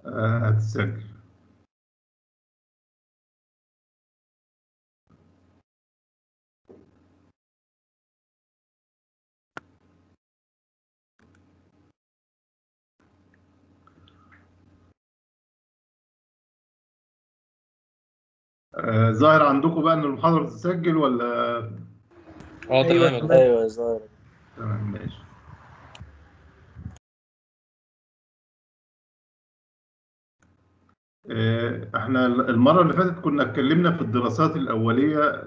آه، هتسجل آه، ظاهر عندكم بقى ان المحاضرة تتسجل ولا اه تمام يا دكتور. ايوه ظاهر تمام ماشي آه، احنا المرة اللي فاتت كنا اتكلمنا في الدراسات الأولية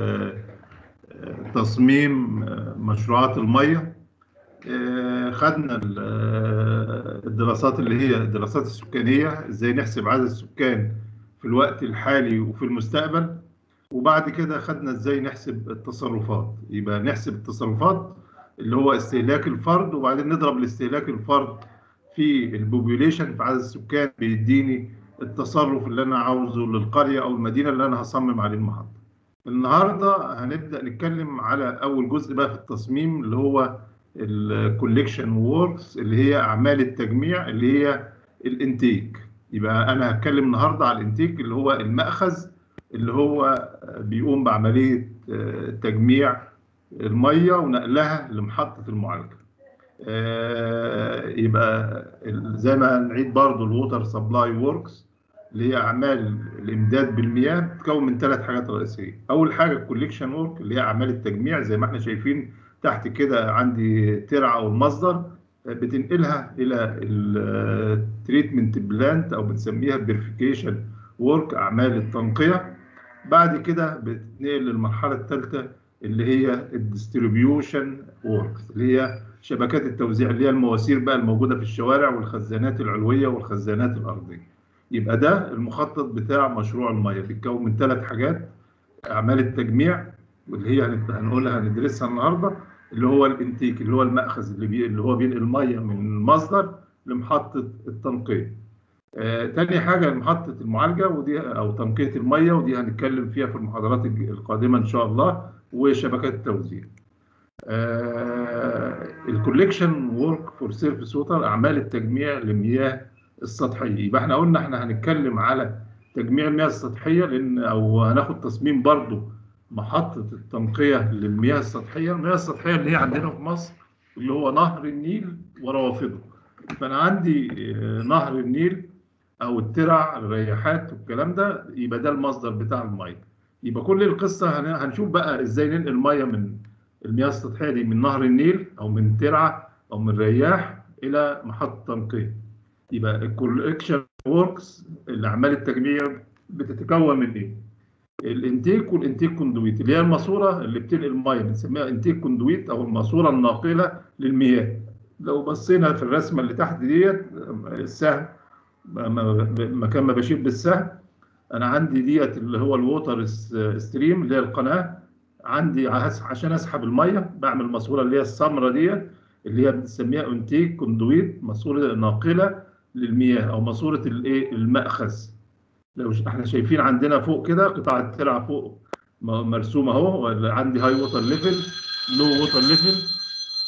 لتصميم مشروعات المية آه، خدنا ال- آه، الدراسات اللي هي الدراسات السكانية ازاي نحسب عدد السكان في الوقت الحالي وفي المستقبل وبعد كده خدنا ازاي نحسب التصرفات يبقى نحسب التصرفات اللي هو استهلاك الفرد وبعدين نضرب الاستهلاك الفرد في البوبوليشن في عدد السكان بيديني التصرف اللي انا عاوزه للقريه او المدينه اللي انا هصمم عليه المحطه. النهارده هنبدا نتكلم على اول جزء بقى في التصميم اللي هو الكوليكشن ووركس اللي هي اعمال التجميع اللي هي الانتيك. يبقى انا هتكلم النهارده على الانتيك اللي هو المأخذ اللي هو بيقوم بعمليه آه، تجميع الميه ونقلها لمحطه المعالجه. آه، يبقى ال- زي ما نعيد برضو الووتر سبلاي ووركس اللي هي اعمال الامداد بالمياه بتتكون من ثلاث حاجات رئيسيه اول حاجه الكوليكشن وورك اللي هي اعمال التجميع زي ما احنا شايفين تحت كده عندي ترعه او المصدر آه، بتنقلها الى التريتمنت بلانت او بنسميها بيرفيكيشن وورك اعمال التنقيه بعد كده بتتنقل للمرحله الثالثه اللي هي الديستريبيوشن ووركس اللي هي شبكات التوزيع اللي هي المواسير بقى الموجوده في الشوارع والخزانات العلويه والخزانات الارضيه. يبقى ده المخطط بتاع مشروع الميه بيتكون من ثلاث حاجات اعمال التجميع واللي هي هنت- هنقولها هندرسها النهارده اللي هو الانتيك اللي هو المأخذ اللي بي اللي هو بينقل الميه من المصدر لمحطه التنقيه. آه، تاني حاجه محطه المعالجه ودي او تنقيه الميه ودي هنتكلم فيها في المحاضرات الج- القادمه ان شاء الله وشبكات التوزيع. الكوليكشن وورك فور سيرفيس ووتر اعمال التجميع للمياه السطحيه يبقى احنا قلنا احنا هنتكلم على تجميع المياه السطحيه لان او هناخد تصميم برضو محطه التنقيه للمياه السطحيه المياه السطحيه اللي هي عندنا في مصر اللي هو نهر النيل وروافده فانا عندي آه، نهر النيل او الترع الرياحات والكلام ده يبقى ده المصدر بتاع الميه يبقى كل القصه هن- هنشوف بقى ازاي ننقل الميه من المياه السطحيه دي من نهر النيل او من ترعه او من رياح الى محطه تنقيه يبقى الكولكشن ووركس الاعمال التجميع بتتكون من ايه؟ الانتيك والانتيك كوندويت اللي هي الماسوره اللي بتنقل الميه بنسميها انتيك كوندويت او الماسوره الناقله للمياه لو بصينا في الرسمه اللي تحت ديت السهم م- م- مكان ما بشير بالسهم انا عندي ديت اللي هو الووتر ستريم اللي هي القناه عندي عس- عشان اسحب الميه بعمل ماسوره اللي هي السمراء ديت اللي هي بنسميها انتيك كوندويت ماسوره ناقله للمياه او ماسوره الايه المأخذ لو ش- احنا شايفين عندنا فوق كده قطاع الترعه فوق م- مرسوم اهو ولا عندي هاي ووتر ليفل لو ووتر ليفل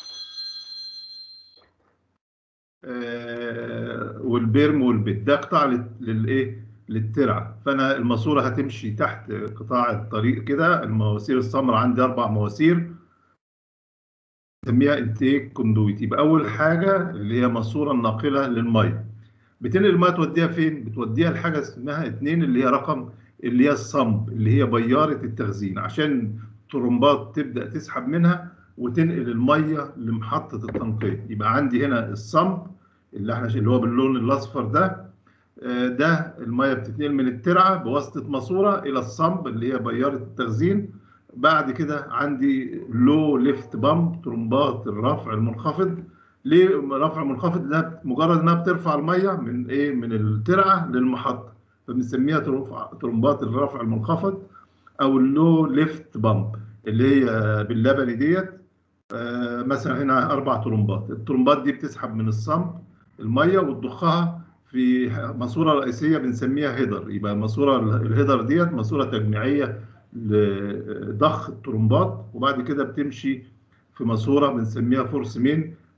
والبيرم والبيت ده قطاع لل- للايه للترعه فانا الماسوره هتمشي تحت قطاع الطريق كده المواسير السمراء عندي اربع مواسير نسميها انتيك كوندويت يبقى اول حاجه اللي هي ماسوره الناقله للميه بتنقل الميه توديها فين بتوديها لحاجه اسمها اتنين اللي هي رقم اللي هي الصمب اللي هي بياره التخزين عشان طرمبات تبدا تسحب منها وتنقل الميه لمحطه التنقيه يبقى عندي هنا الصمب اللي احنا اللي هو باللون الاصفر ده آه، ده الميه بتتنقل من الترعه بواسطه ماسوره الى الصمب اللي هي بياره التخزين بعد كده عندي لو ليفت بامب طرمبات الرفع المنخفض ليه رفع منخفض ده مجرد انها بترفع الميه من ايه من الترعه للمحطه فبنسميها ترفع- طرمبات الرفع المنخفض او اللو ليفت بامب اللي هي باللبني ديت آه، مثلا هنا اربع طرمبات الطرمبات دي بتسحب من الصمب الميه وتضخها في ماسوره رئيسيه بنسميها هيدر يبقى الماسوره الهيدر ديت ماسوره تجميعيه لضخ الطرمبات وبعد كده بتمشي في ماسوره بنسميها فورس مين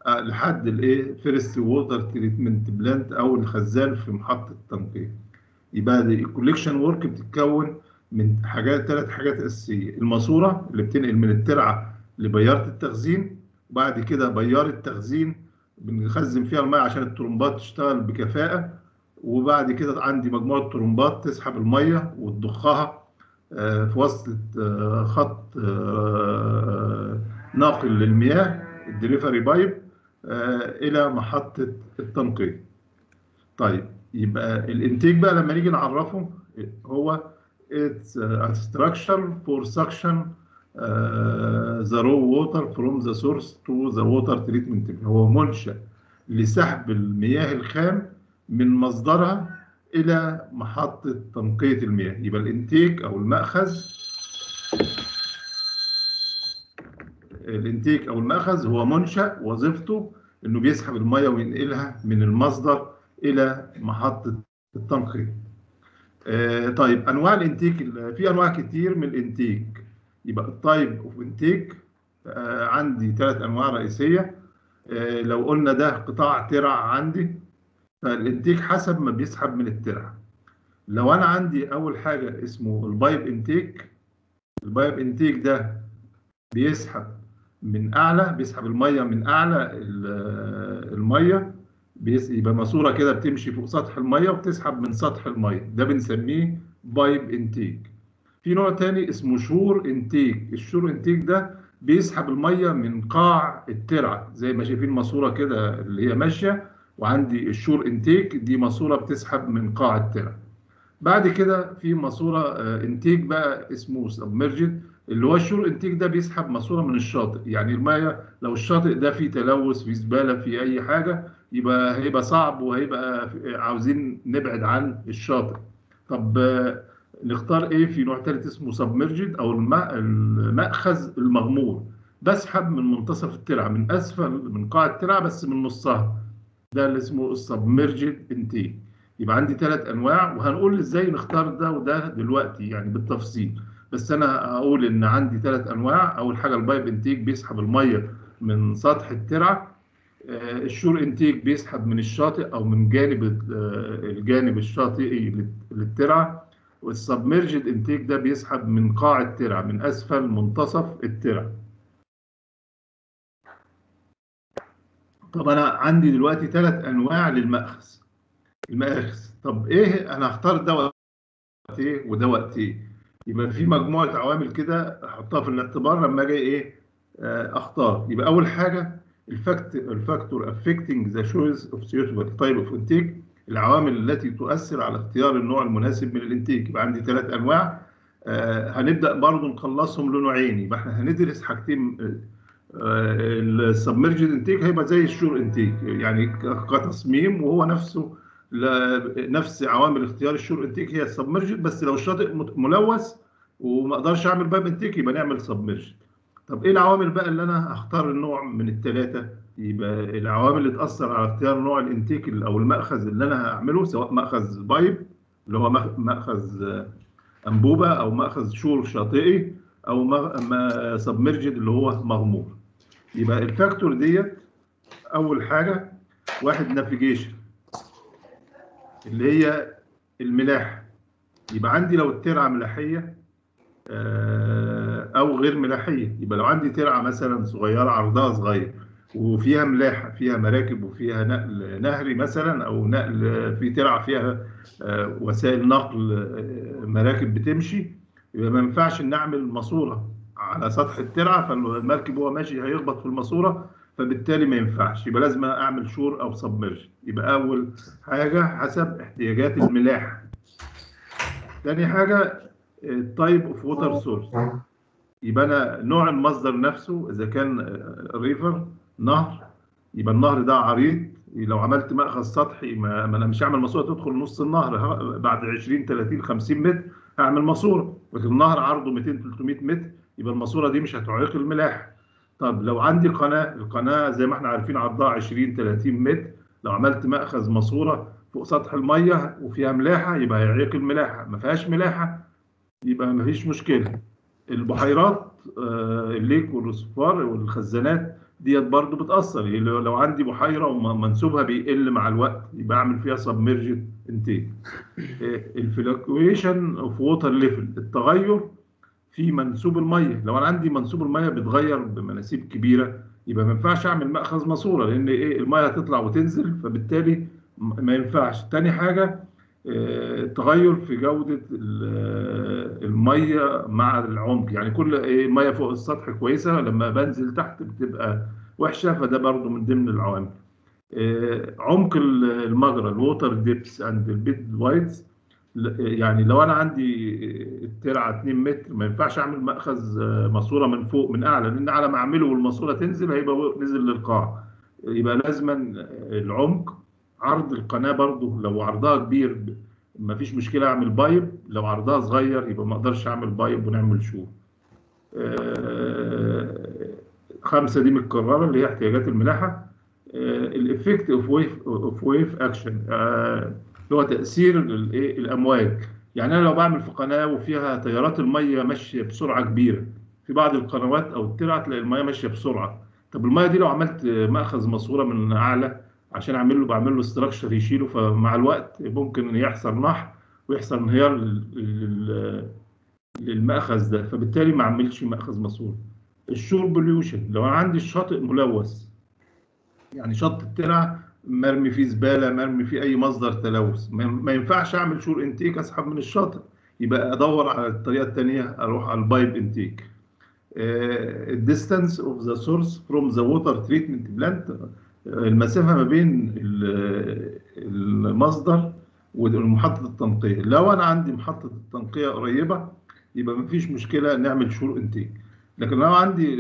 آه، لحد الايه فيرست ووتر تريتمنت بلانت او الخزان في محطه التنقيه يبقى الكوليكشن ورك بتتكون من حاجات ثلاث حاجات اساسيه الماسوره اللي بتنقل من الترعه لبياره التخزين وبعد كده بيار التخزين بنخزن فيها الميه عشان الطرمبات تشتغل بكفاءه وبعد كده عندي مجموعه طرمبات تسحب الميه وتضخها آه، في وصلة آه، خط آه، ناقل للمياه الدليفري بايب الى محطه التنقيه. طيب يبقى الانتيك بقى لما نيجي نعرفه هو it's a structure for suction uh, the raw water from the source to the water treatment هو منشأ لسحب المياه الخام من مصدرها الى محطه تنقيه المياه يبقى الانتيك او المأخذ الانتيك او المأخذ هو منشأ وظيفته انه بيسحب الميه وينقلها من المصدر الى محطه التنقيه. آه طيب انواع الانتيك في انواع كتير من الانتيك يبقى التايب اوف انتيك آه عندي ثلاث انواع رئيسيه آه لو قلنا ده قطاع ترع عندي فالانتيك حسب ما بيسحب من الترع لو انا عندي اول حاجه اسمه البايب انتيك البايب انتيك ده بيسحب من اعلى بيسحب الميه من اعلى الميه يبقى ماسوره كده بتمشي فوق سطح الميه وبتسحب من سطح الميه ده بنسميه بايب انتيك في نوع تاني اسمه شور انتيك الشور انتيك ده بيسحب الميه من قاع الترعه زي ما شايفين ماسوره كده اللي هي ماشيه وعندي الشور انتيك دي ماسوره بتسحب من قاع الترع بعد كده في ماسوره انتيك بقى اسمه سبمرجد اللي هو الشور انتيك ده بيسحب ماسوره من الشاطئ يعني الميه لو الشاطئ ده فيه تلوث فيه زباله فيه اي حاجه يبقى هيبقى صعب وهيبقى عاوزين نبعد عن الشاطئ طب نختار ايه في نوع ثالث اسمه سبمرجد او المأخذ المغمور بسحب من منتصف الترعه من اسفل من قاع الترعه بس من نصها ده اللي اسمه السبمرجد انتيك يبقى عندي ثلاث انواع وهنقول ازاي نختار ده وده دلوقتي يعني بالتفصيل بس انا اقول ان عندي ثلاث انواع اول حاجه البايب انتيك بيسحب الميه من سطح الترعه الشور انتيك بيسحب من الشاطئ او من جانب الجانب الشاطئي للترعه والسبمرجد انتيك ده بيسحب من قاع الترعه من اسفل منتصف الترعه طب انا عندي دلوقتي ثلاث انواع للمأخذ المآخذ طب ايه انا هختار ده وقت ايه وده وقت ايه يبقى في مجموعه عوامل كده احطها في الاعتبار لما اجي ايه اختار يبقى اول حاجه الفاكت الفاكتور افكتنج ذا شويز اوف سيوتبل تايب اوف انتيك العوامل التي تؤثر على اختيار النوع المناسب من الانتيك يبقى عندي ثلاث انواع آه هنبدا برضه نخلصهم لنوعين يبقى احنا هندرس حاجتين السبمرجد انتيك هيبقى زي الشور انتيك يعني كتصميم وهو نفسه نفس عوامل اختيار الشور انتيك هي السبمرجد بس لو الشاطئ ملوث وما اقدرش اعمل بايب انتيك يبقى نعمل سبمرجد طب ايه العوامل بقى اللي انا هختار النوع من الثلاثه يبقى العوامل اللي تاثر على اختيار نوع الانتيك او المأخذ اللي انا هعمله سواء مأخذ بايب اللي هو مأخذ انبوبه او مأخذ شور شاطئي او سبمرجد اللي هو مغمور يبقى الفاكتور ديت اول حاجه واحد نافيجيشن اللي هي الملاحه يبقى عندي لو الترعه ملاحيه او غير ملاحيه يبقى لو عندي ترعه مثلا صغيره عرضها صغير وفيها ملاحه فيها مراكب وفيها نقل نهري مثلا او نقل في ترعه فيها وسائل نقل مراكب بتمشي يبقى ما ينفعش نعمل ماسوره على سطح الترعه فالمركب وهو ماشي هيخبط في الماسوره فبالتالي ما ينفعش يبقى لازم اعمل شور او سبمرج يبقى اول حاجه حسب احتياجات الملاحه ثاني حاجه التايب اوف ووتر سورس يبقى انا نوع المصدر نفسه اذا كان ريفر نهر يبقى النهر ده عريض لو عملت مأخذ سطحي ما, ما انا مش هعمل ماسوره تدخل نص النهر بعد 20 30 50 متر هعمل ماسوره لكن النهر عرضه 200 300 متر يبقى الماسوره دي مش هتعيق الملاحه طب لو عندي قناه القناه زي ما احنا عارفين عرضها 20 30 متر لو عملت مأخذ ماسوره فوق سطح الميه وفيها ملاحه يبقى هيعيق الملاحه ما فيهاش ملاحه يبقى ما فيش مشكله البحيرات الليك والرصفار والخزانات ديت برضو بتاثر يعني لو لو عندي بحيره ومنسوبها بيقل مع الوقت يبقى اعمل فيها سبمرجد انتيك الفلكويشن اوف ووتر ليفل التغير في منسوب الميه لو انا عندي منسوب الميه بيتغير بمناسيب كبيره يبقى ما ينفعش اعمل مأخذ ماسوره لان ايه الميه هتطلع وتنزل فبالتالي ما ينفعش تاني حاجه التغير في جودة المية مع العمق يعني كل ايه مية فوق السطح كويسة لما بنزل تحت بتبقى وحشة فده برضو من ضمن العوامل عمق المجرى الووتر ديبس اند البيد وايدز يعني لو انا عندي الترعه 2 متر ما ينفعش اعمل مأخذ ماسوره من فوق من اعلى لان على ما اعمله والماسوره تنزل هيبقى نزل للقاع يبقى لازما العمق عرض القناه برضو لو عرضها كبير ما فيش مشكله اعمل بايب لو عرضها صغير يبقى ما اقدرش اعمل بايب ونعمل شو خمسه دي متكرره اللي هي احتياجات الملاحه الافكت اوف ويف اوف ويف اكشن اللي هو تاثير الايه الامواج يعني انا لو بعمل في قناه وفيها تيارات الميه ماشيه بسرعه كبيره في بعض القنوات او الترعه تلاقي الميه ماشيه بسرعه طب الميه دي لو عملت ماخذ ماسوره من اعلى عشان اعمل له بعمل له استراكشر يشيله فمع الوقت ممكن يحصل نح ويحصل انهيار للمأخذ ده فبالتالي ما اعملش مأخذ ماسور الشور بوليوشن لو انا عندي الشاطئ ملوث يعني شط الترعه مرمي فيه زباله مرمي فيه اي مصدر تلوث ما ينفعش اعمل شور انتيك اسحب من الشاطئ يبقى ادور على الطريقه الثانيه اروح على البايب انتيك الديستانس اوف ذا سورس فروم ذا ووتر تريتمنت بلانت المسافه ما بين المصدر ومحطه التنقيه لو انا عندي محطه التنقيه قريبه يبقى ما فيش مشكله نعمل شور انتيك لكن لو عندي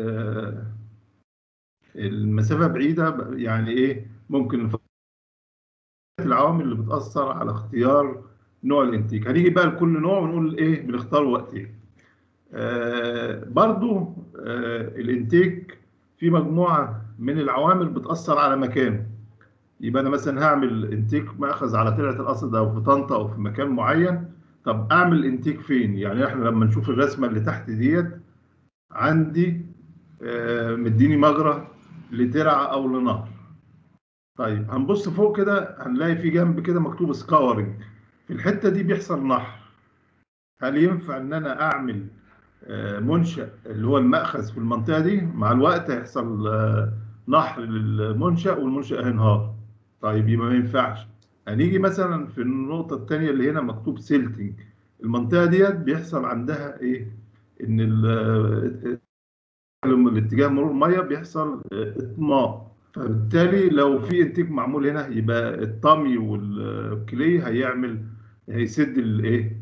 المسافه بعيده يعني ايه ممكن العوامل اللي بتاثر على اختيار نوع الانتيك هنيجي بقى لكل نوع ونقول ايه بنختار وقت ايه آه برضو آه الانتيك في مجموعه من العوامل بتاثر على مكانه يبقى انا مثلا هعمل انتيك ماخذ على ترعه القصد او في طنطا او في مكان معين طب اعمل انتيك فين يعني احنا لما نشوف الرسمه اللي تحت ديت عندي آه مديني مجرى لترعه او لنهر طيب هنبص فوق كده هنلاقي في جنب كده مكتوب سكاورنج في الحته دي بيحصل نحر هل ينفع ان انا اعمل منشأ اللي هو المأخذ في المنطقة دي مع الوقت هيحصل نحر للمنشأ والمنشأ هينهار طيب يبقى ما ينفعش هنيجي مثلا في النقطة الثانية اللي هنا مكتوب سيلتنج المنطقة ديت بيحصل عندها ايه ان الاتجاه مرور المية بيحصل اطماء فبالتالي لو في انتيك معمول هنا يبقى الطمي والكلي هيعمل هيسد الايه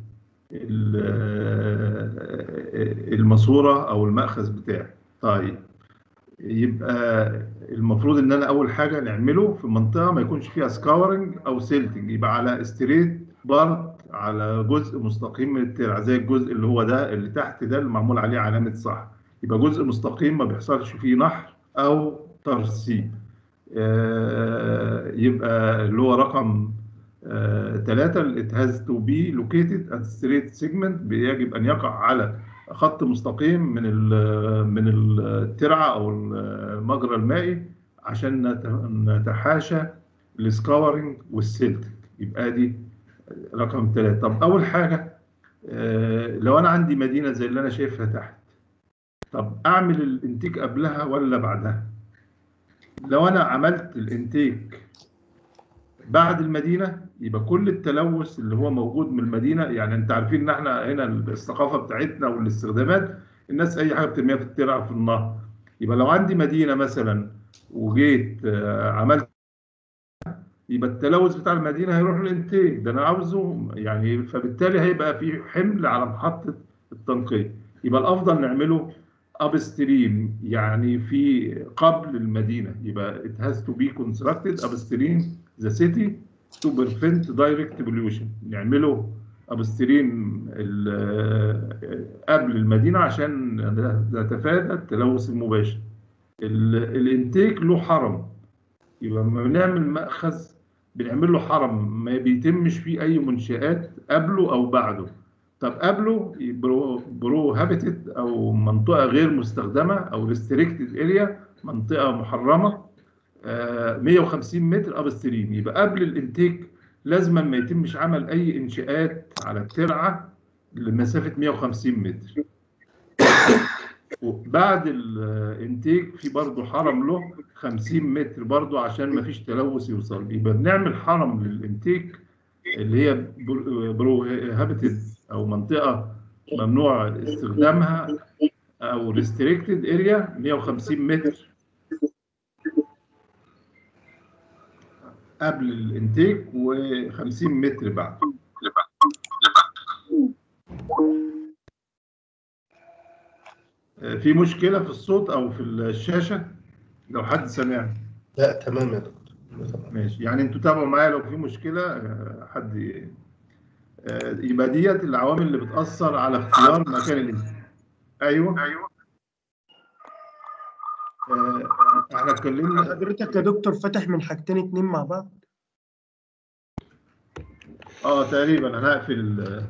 الماسوره او المأخذ بتاعي طيب يبقى المفروض ان انا اول حاجه نعمله في منطقه ما يكونش فيها سكاورنج او سيلتنج يبقى على ستريت بارت على جزء مستقيم من الترعه زي الجزء اللي هو ده اللي تحت ده اللي معمول عليه علامه صح يبقى جزء مستقيم ما بيحصلش فيه نحر او ترسيب يبقى اللي هو رقم ثلاثة it has to be located at straight segment يجب أن يقع على خط مستقيم من من الترعة أو المجرى المائي عشان نتحاشى السكاورنج والسيلتنج يبقى دي رقم ثلاثة طب أول حاجة لو أنا عندي مدينة زي اللي أنا شايفها تحت طب أعمل الانتيك قبلها ولا بعدها؟ لو أنا عملت الانتيك بعد المدينه يبقى كل التلوث اللي هو موجود من المدينه يعني انت عارفين ان احنا هنا الثقافه بتاعتنا والاستخدامات الناس اي حاجه بترميها في الترعه في النهر يبقى لو عندي مدينه مثلا وجيت عملت يبقى التلوث بتاع المدينه هيروح للانتاج ده انا عاوزه يعني فبالتالي هيبقى في حمل على محطه التنقيه يبقى الافضل نعمله اب ستريم يعني في قبل المدينه يبقى it has to be constructed upstream the city to prevent direct pollution نعمله ابستريم قبل المدينه عشان نتفادى التلوث المباشر الانتيك له حرم يبقى لما بنعمل مأخذ بنعمل له حرم ما بيتمش فيه اي منشآت قبله او بعده طب قبله برو, برو هابيتد او منطقه غير مستخدمه او ريستريكتد اريا منطقه محرمه آه، 150 متر اب ستريم يبقى قبل الانتيك لازما ما يتمش عمل اي انشاءات على الترعه لمسافه 150 متر وبعد الانتيك في برضه حرم له 50 متر برضه عشان ما فيش تلوث يوصل يبقى بنعمل حرم للانتيك اللي هي بروهابيتد او منطقه ممنوع استخدامها او ريستريكتد اريا 150 متر قبل الانتيك و50 متر بعد في مشكلة في الصوت أو في الشاشة لو حد سمعني لا تمام يا دكتور ماشي يعني انتوا تابعوا معايا لو في مشكلة آه، حد ي- آه، يبقى ديت العوامل اللي بتأثر على اختيار مكان الانتاج أيوه أيوه احنا اتكلمنا حضرتك يا دكتور فاتح من حاجتين اتنين مع بعض اه تقريبا انا هقفل ال-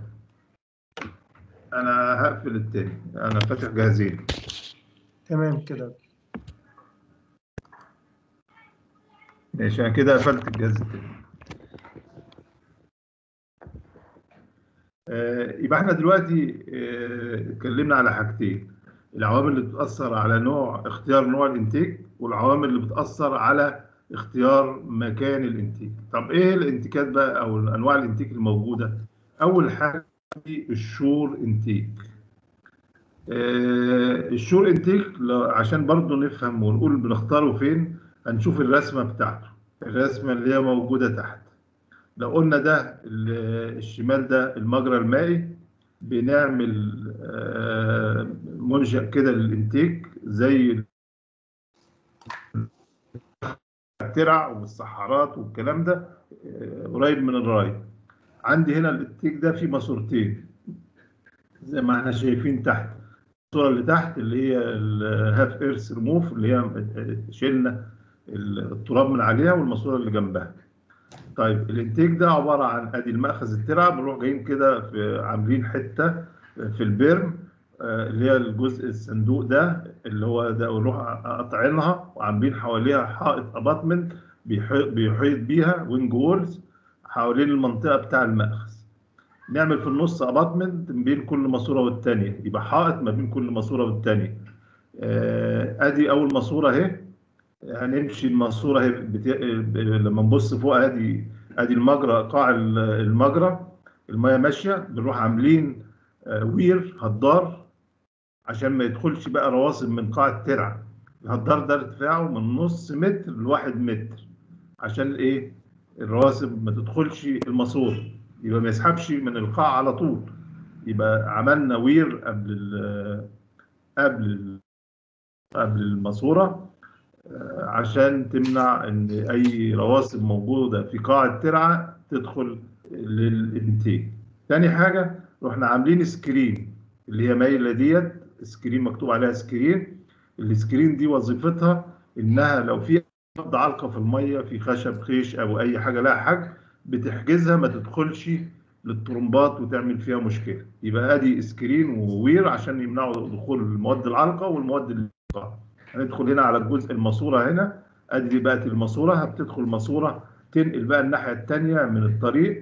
انا هقفل التاني انا فاتح جهازين تمام كده ماشي انا كده قفلت الجهاز التاني آه، يبقى احنا دلوقتي آه، اتكلمنا على حاجتين العوامل اللي بتأثر على نوع اختيار نوع الانتاج والعوامل اللي بتأثر على اختيار مكان الانتاج طب ايه الانتيكات بقى او انواع الانتاج الموجودة اول حاجة الشور انتاج آه، الشور انتاج عشان برضو نفهم ونقول بنختاره فين هنشوف الرسمة بتاعته الرسمة اللي هي موجودة تحت لو قلنا ده ال- الشمال ده المجرى المائي بنعمل آه، منشأ كده للإنتاج زي الترع والصحارات والكلام ده آه، قريب من الراي عندي هنا الإنتاج ده فيه ماسورتين زي ما احنا شايفين تحت الصورة اللي تحت اللي هي الهاف ايرث ريموف اللي هي شلنا التراب من عليها والماسورة اللي جنبها طيب الانتاج ده عباره عن ادي المأخذ الترعه بنروح جايين كده في عاملين حته في البرم آه، اللي هي الجزء الصندوق ده اللي هو ده ونروح قاطعينها وعاملين حواليها حائط اباتمنت بيحيط بيها وينج وولز حوالين المنطقه بتاع المأخذ نعمل في النص اباتمنت بين كل ماسوره والتانيه يبقى حائط ما بين كل ماسوره والتانيه آه، ادي اول ماسوره اهي هنمشي الماسوره اهي بت... لما نبص فوق ادي ادي المجرى قاع ال- المجرى الميه ماشيه بنروح عاملين آه، وير هدار عشان ما يدخلش بقى رواسب من قاع الترعه الهدار ده ارتفاعه من نص متر لواحد متر عشان ايه الرواسب ما تدخلش الماسوره يبقى ما يسحبش من القاع على طول يبقى عملنا وير قبل ال قبل ال قبل الماسوره عشان تمنع ان اي رواسب موجوده في قاع الترعه تدخل للانتاج. تاني حاجه رحنا عاملين سكرين اللي هي مايله ديت سكرين مكتوب عليها سكرين السكرين دي وظيفتها انها لو في أرض علقه في الميه في خشب خيش او اي حاجه لها حجم بتحجزها ما تدخلش للطرمبات وتعمل فيها مشكله يبقى ادي سكرين ووير عشان يمنعوا دخول المواد العالقه والمواد اللي هندخل هنا على الجزء الماسوره هنا ادي دي بقت الماسوره بتدخل ماسوره تنقل بقى الناحيه الثانيه من الطريق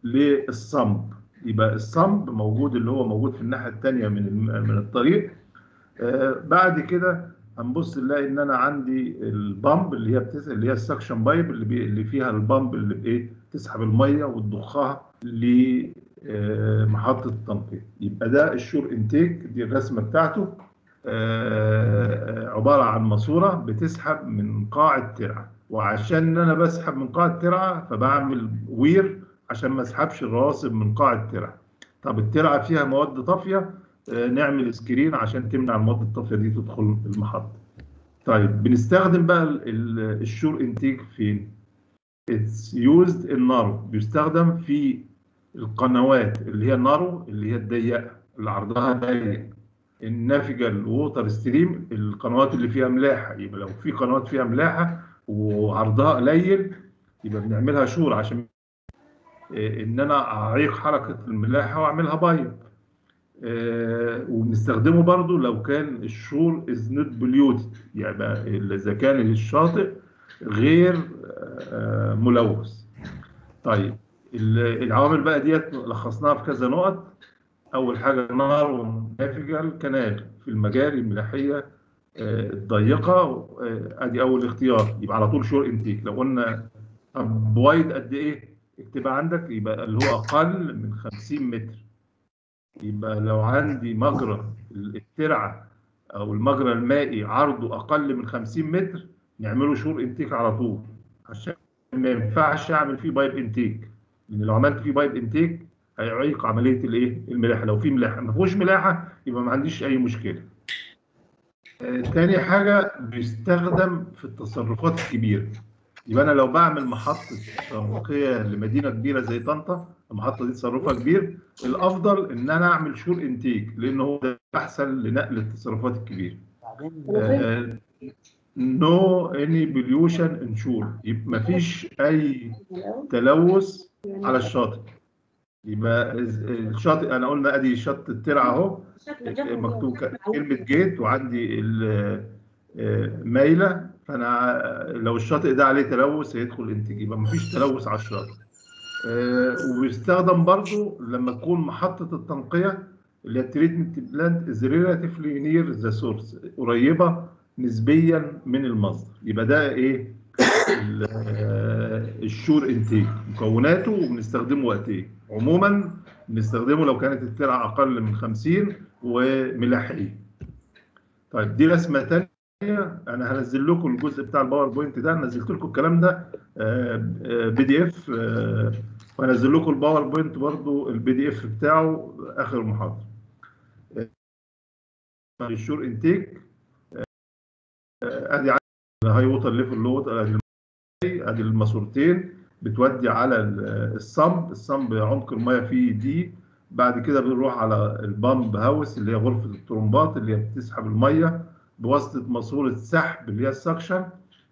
للصمب يبقى الصمب موجود اللي هو موجود في الناحيه الثانيه من الم- من الطريق آه بعد كده هنبص نلاقي ان انا عندي البامب اللي هي بتس... اللي هي السكشن بايب اللي بي... اللي فيها البامب اللي بايه تسحب الميه وتضخها لمحطه التنقيط يبقى ده الشور انتيك دي الرسمه بتاعته آه، عباره عن ماسوره بتسحب من قاع الترعه وعشان انا بسحب من قاع الترعه فبعمل وير عشان ما اسحبش الرواسب من قاع الترعه طب الترعه فيها مواد طافيه آه، نعمل سكرين عشان تمنع المواد الطافيه دي تدخل المحطه طيب بنستخدم بقى ال- ال- الشور انتيك فين It's used in نارو بيستخدم في القنوات اللي هي نارو اللي هي الضيقه اللي عرضها ضيق النافيجال ووتر ستريم القنوات اللي فيها ملاحه يبقى لو في قنوات فيها ملاحه وعرضها قليل يبقى بنعملها شور عشان إيه، ان انا اعيق حركه الملاحه واعملها بايب آه، وبنستخدمه برضو لو كان الشور از نوت بوليوتد يعني اذا كان الشاطئ غير آه، ملوث طيب ال- العوامل بقى ديت لخصناها في كذا نقط اول حاجه نار نافيجال كنال في المجاري الملاحيه آه، الضيقه آه، ادي اول اختيار يبقى على طول شور انتيك لو قلنا طب وايد قد ايه اكتبها عندك يبقى اللي هو اقل من 50 متر يبقى لو عندي مجرى الترعه او المجرى المائي عرضه اقل من 50 متر نعمله شور انتيك على طول عشان ما ينفعش اعمل فيه بايب انتيك لان لو عملت فيه بايب انتيك هيعيق عمليه الايه الملاحه لو في ملاحه ما فيهوش ملاحه يبقى ما عنديش اي مشكله آه، تاني حاجه بيستخدم في التصرفات الكبيره يبقى انا لو بعمل محطه تنقيه لمدينه كبيره زي طنطا المحطه دي تصرفها كبير الافضل ان انا اعمل شور انتيك لان هو ده احسن لنقل التصرفات الكبيره نو اني بوليوشن انشور يبقى مفيش اي تلوث على الشاطئ يبقى الشاطئ انا قلنا ادي شط الترعه اهو مكتوب ك- كلمه جيت وعندي ال- آه، مايله فانا لو الشاطئ ده عليه تلوث هيدخل انتاج يبقى مفيش تلوث على الشاطئ آه، وبيستخدم برضو لما تكون محطه التنقيه اللي هي التريتمنت بلانت از ريلاتيفلي نير ذا سورس قريبه نسبيا من المصدر يبقى ده ايه ال- آه، الشور انتيك مكوناته وبنستخدمه وقت ايه عموما بنستخدمه لو كانت الترعه اقل من 50 وملاحيه طيب دي رسمه ثانيه انا هنزل لكم الجزء بتاع الباوربوينت ده نزلت لكم الكلام ده بي دي اف وهنزل لكم الباوربوينت برضو البي دي اف بتاعه اخر المحاضره آه، الشور انتيك ادي الهاي ووتر ليفل لو ووتر ادي المية، ادي الماسورتين بتودي على ال- الصمب الصمب عمق الميه فيه دي بعد كده بنروح على البامب هاوس اللي هي غرفه الطرمبات اللي هي بتسحب الميه بواسطه ماسوره سحب اللي هي السكشن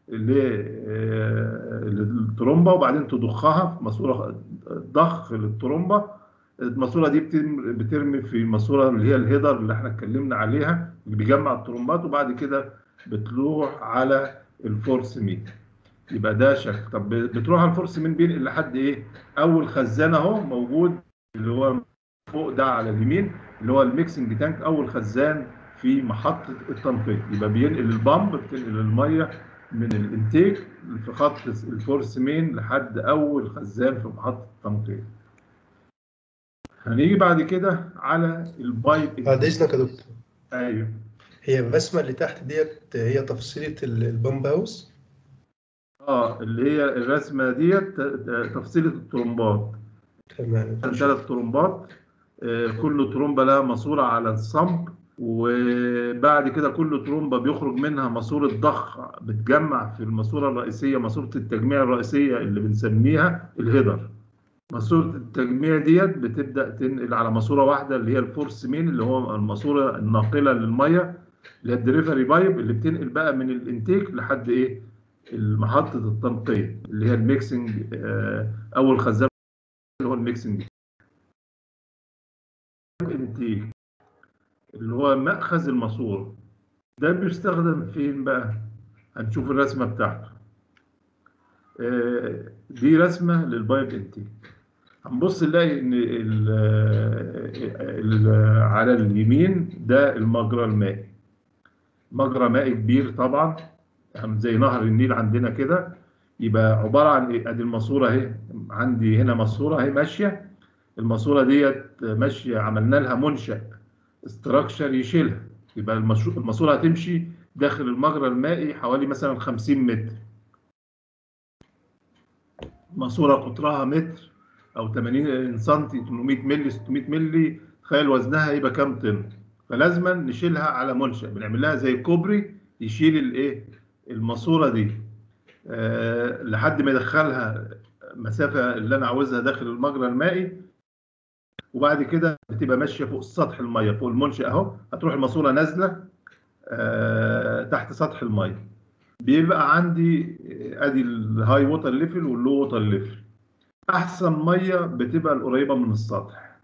للترومبه وبعدين تضخها في ماسوره ضخ للترومبه الماسوره دي بترم- بترمي في الماسوره اللي هي الهيدر اللي احنا اتكلمنا عليها اللي بيجمع الترومبات وبعد كده بتروح على الفورس مين يبقى ده شكل طب بتروح على الفورس مين بينقل لحد ايه اول خزان اهو موجود اللي هو فوق ده على اليمين اللي هو الميكسنج تانك اول خزان في محطه التنقيه يبقى بينقل البامب بتنقل الميه من الانتيك في خط الفورس مين لحد اول خزان في محطه التنقيه هنيجي بعد كده على البايب بعد اذنك يا دكتور ايوه هي الرسمه اللي تحت ديت هي تفصيله ال- البامب هاوس اه اللي هي الرسمه ديت ت- تفصيله الترومبات تمام ثلاث ترومبات آه، كل ترومبه لها ماسوره على الصمب وبعد كده كل ترومبه بيخرج منها ماسوره ضخ بتجمع في الماسوره الرئيسيه ماسوره التجميع الرئيسيه اللي بنسميها الهيدر ماسوره التجميع ديت بتبدا تنقل على ماسوره واحده اللي هي الفورس مين اللي هو الماسوره الناقله للميه اللي هي الدليفري بايب اللي بتنقل بقى من الانتيك لحد ايه محطه التنقيه اللي هي الميكسنج آه، اول خزان اللي هو الميكسنج انتيك اللي هو مأخذ الماسورة ده بيستخدم فين بقى هنشوف الرسمة بتاعته آه، دي رسمة للبايب انتيك هنبص نلاقي ان ال ال على اليمين ده المجرى المائي مجرى مائي كبير طبعا يعني زي نهر النيل عندنا كده يبقى عبارة عن ايه ادي الماسورة اهي عندي هنا ماسورة اهي ماشية الماسورة ديت ماشية عملنا لها منشأ استراكشر يشيلها يبقى المشروع الماسوره هتمشي داخل المجرى المائي حوالي مثلا 50 متر ماسوره قطرها متر او 80 سم 800 مللي 600 مللي تخيل وزنها يبقى كام طن فلازما نشيلها على منشأ بنعمل لها زي كوبري يشيل الايه الماسوره دي أه لحد ما يدخلها مسافه اللي انا عاوزها داخل المجرى المائي وبعد كده بتبقى ماشيه فوق سطح الميه فوق المنشأ اهو هتروح الماسوره نازله آه تحت سطح الميه بيبقى عندي ادي الهاي ووتر ليفل واللو ووتر ليفل احسن ميه بتبقى القريبه من السطح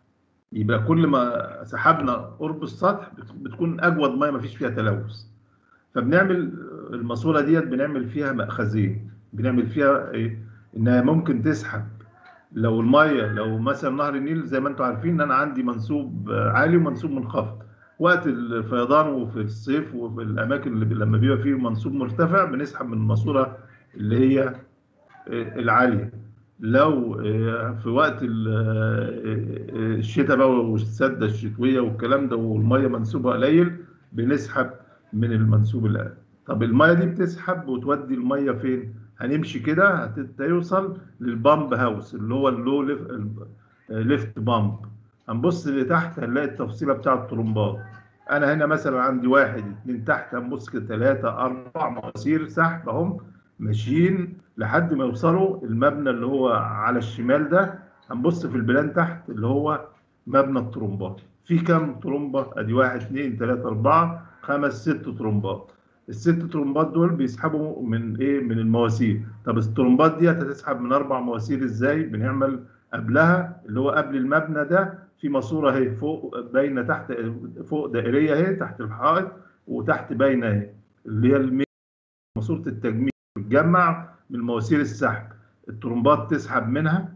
يبقى كل ما سحبنا قرب السطح بت- بتكون اجود ميه ما فيش فيها تلوث فبنعمل الماسوره ديت بنعمل فيها مأخذين بنعمل فيها ايه انها ممكن تسحب لو الميه لو مثلا نهر النيل زي ما انتم عارفين ان انا عندي منسوب آه، عالي ومنسوب منخفض وقت الفيضان وفي الصيف وفي الاماكن اللي لما بيبقى فيه منسوب مرتفع بنسحب من الماسوره اللي هي آه، العاليه لو آه، في وقت ال- آه، آه، الشتاء بقى والسده الشتويه والكلام ده والميه منسوبها قليل بنسحب من المنسوب الاقل طب الميه دي بتسحب وتودي الميه فين هنمشي كده هت- هيوصل للبامب هاوس اللي هو اللو ليف- ليفت بامب هنبص لتحت هنلاقي التفصيله بتاع الطرمبات انا هنا مثلا عندي واحد اتنين تحت هنبص كده ثلاثه اربع مواسير سحب اهم ماشيين لحد ما يوصلوا المبنى اللي هو على الشمال ده هنبص في البلان تحت اللي هو مبنى الطرمبات في كام طرمبه ادي واحد اتنين تلاته اربعه خمس ست طرمبات الست طرمبات دول بيسحبوا من ايه من المواسير طب الطرمبات دي هتسحب من اربع مواسير ازاي بنعمل قبلها اللي هو قبل المبنى ده في ماسوره اهي فوق باينه تحت فوق دائريه اهي تحت الحائط وتحت باينه اهي اللي هي المي- ماسوره التجميع بتجمع من مواسير السحب الطرمبات تسحب منها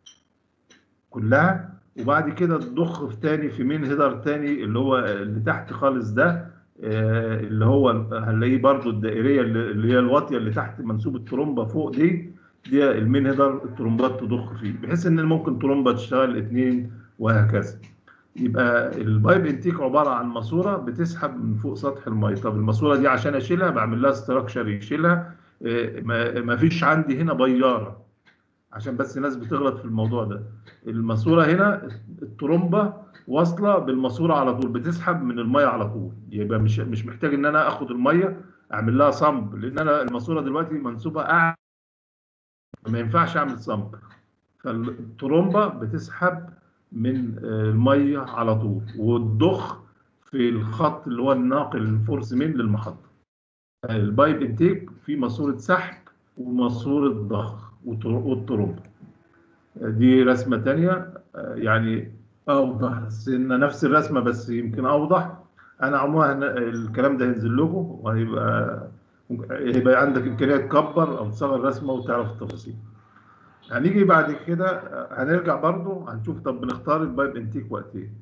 كلها وبعد كده تضخ في تاني في مين هيدر تاني اللي هو اللي تحت خالص ده آه، اللي هو هنلاقيه برضو الدائريه اللي اللي هي الواطيه اللي تحت منسوب الترومبه فوق دي دي المين هيدر الترومبات تضخ فيه بحيث ان ممكن ترومبه تشتغل اتنين وهكذا يبقى البايب انتيك عباره عن ماسوره بتسحب من فوق سطح الميه طب الماسوره دي عشان اشيلها بعمل لها استراكشر يشيلها آه، ما ما فيش عندي هنا بياره عشان بس الناس بتغلط في الموضوع ده الماسوره هنا الترومبه واصله بالماسوره على طول بتسحب من الميه على طول يبقى مش مش محتاج ان انا اخد الميه اعمل لها صمب لان انا الماسوره دلوقتي منسوبه اعلى ما ينفعش اعمل صمب فالترومبه بتسحب من آه، الميه على طول وتضخ في الخط اللي هو الناقل الفورس مين للمحطه البايب انتيك في ماسوره سحب وماسوره ضخ وتر- والترومبه دي رسمه تانية آه، يعني اوضح سنة نفس الرسمه بس يمكن اوضح انا عموما هن- الكلام ده هينزل لكم وهيبقى يبقى عندك امكانيه تكبر او تصغر الرسمه وتعرف التفاصيل هنيجي بعد كده آه، هنرجع برضو هنشوف طب بنختار البايب انتيك وقت ايه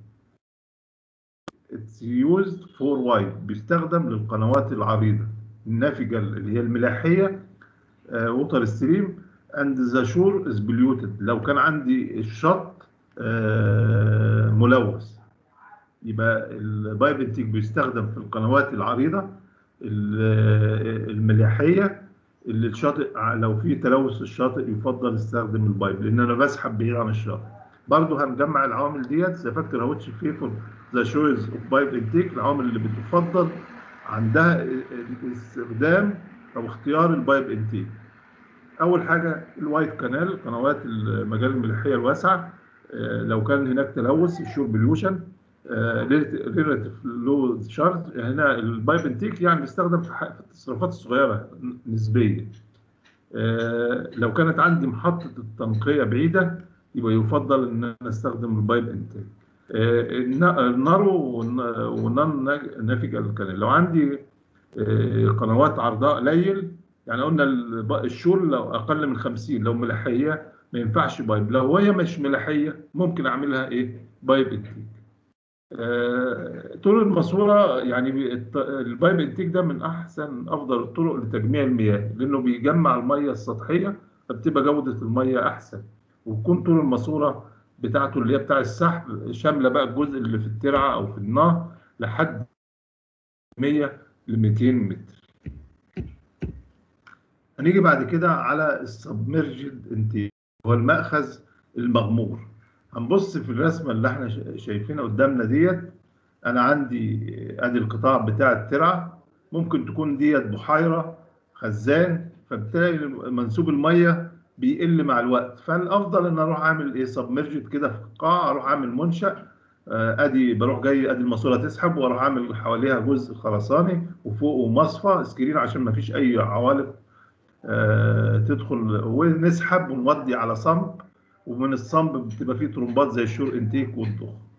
It's used for wide بيستخدم للقنوات العريضة النافجة اللي هي الملاحية ووتر ستريم and the shore is polluted لو كان عندي الشط آه، ملوث يبقى البايب انتيك بيستخدم في القنوات العريضة ال- الملاحية اللي الشاطئ لو في تلوث الشاطئ يفضل استخدم البايب لان انا بسحب بعيد عن الشاطئ برضه هنجمع العوامل ديت ذا فاكتور هوتش فيفور ذا شويز اوف بايب انتيك العوامل اللي بتفضل عندها استخدام او اختيار البايب انتيك اول حاجه الوايت كانال قنوات المجال الملاحيه الواسعه آه، لو كان هناك تلوث الشور بليوشن ريلاتيف لو شارج هنا البايب انتيك يعني بيستخدم في ح- في التصرفات الصغيره نسبيا آه، لو كانت عندي محطه التنقيه بعيده يبقى يفضل ان انا استخدم البايب انتيك آه، النا- النارو والن- والنون نافيجال كانال لو عندي آه، قنوات عرضاء قليل يعني قلنا الب- الشور لو اقل من 50 لو ملاحيه ما ينفعش بايب لو هي مش ملاحيه ممكن اعملها ايه بايب انتيك آه، طول الماسوره يعني بي- الت- البايب انتيك ده من احسن افضل الطرق لتجميع المياه لانه بيجمع الميه السطحيه فبتبقى جوده الميه احسن وتكون طول الماسوره بتاعته اللي هي بتاع السحب شامله بقى الجزء اللي في الترعه او في النهر لحد 100 ل 200 متر هنيجي بعد كده على السبمرجد انتيك هو المأخذ المغمور هنبص في الرسمه اللي احنا شا- شايفينها قدامنا ديت انا عندي ادي القطاع بتاع الترعه ممكن تكون ديت بحيره خزان فبالتالي منسوب الميه بيقل مع الوقت فالافضل ان اروح اعمل ايه سبمرجد كده في القاع اروح اعمل منشأ آه، ادي بروح جاي ادي الماسوره تسحب واروح اعمل حواليها جزء خرساني وفوقه مصفى سكرين عشان ما فيش اي عوالق آه، تدخل ونسحب ونودي على صمب ومن الصمب بتبقى فيه ترومبات زي الشور انتيك والضخ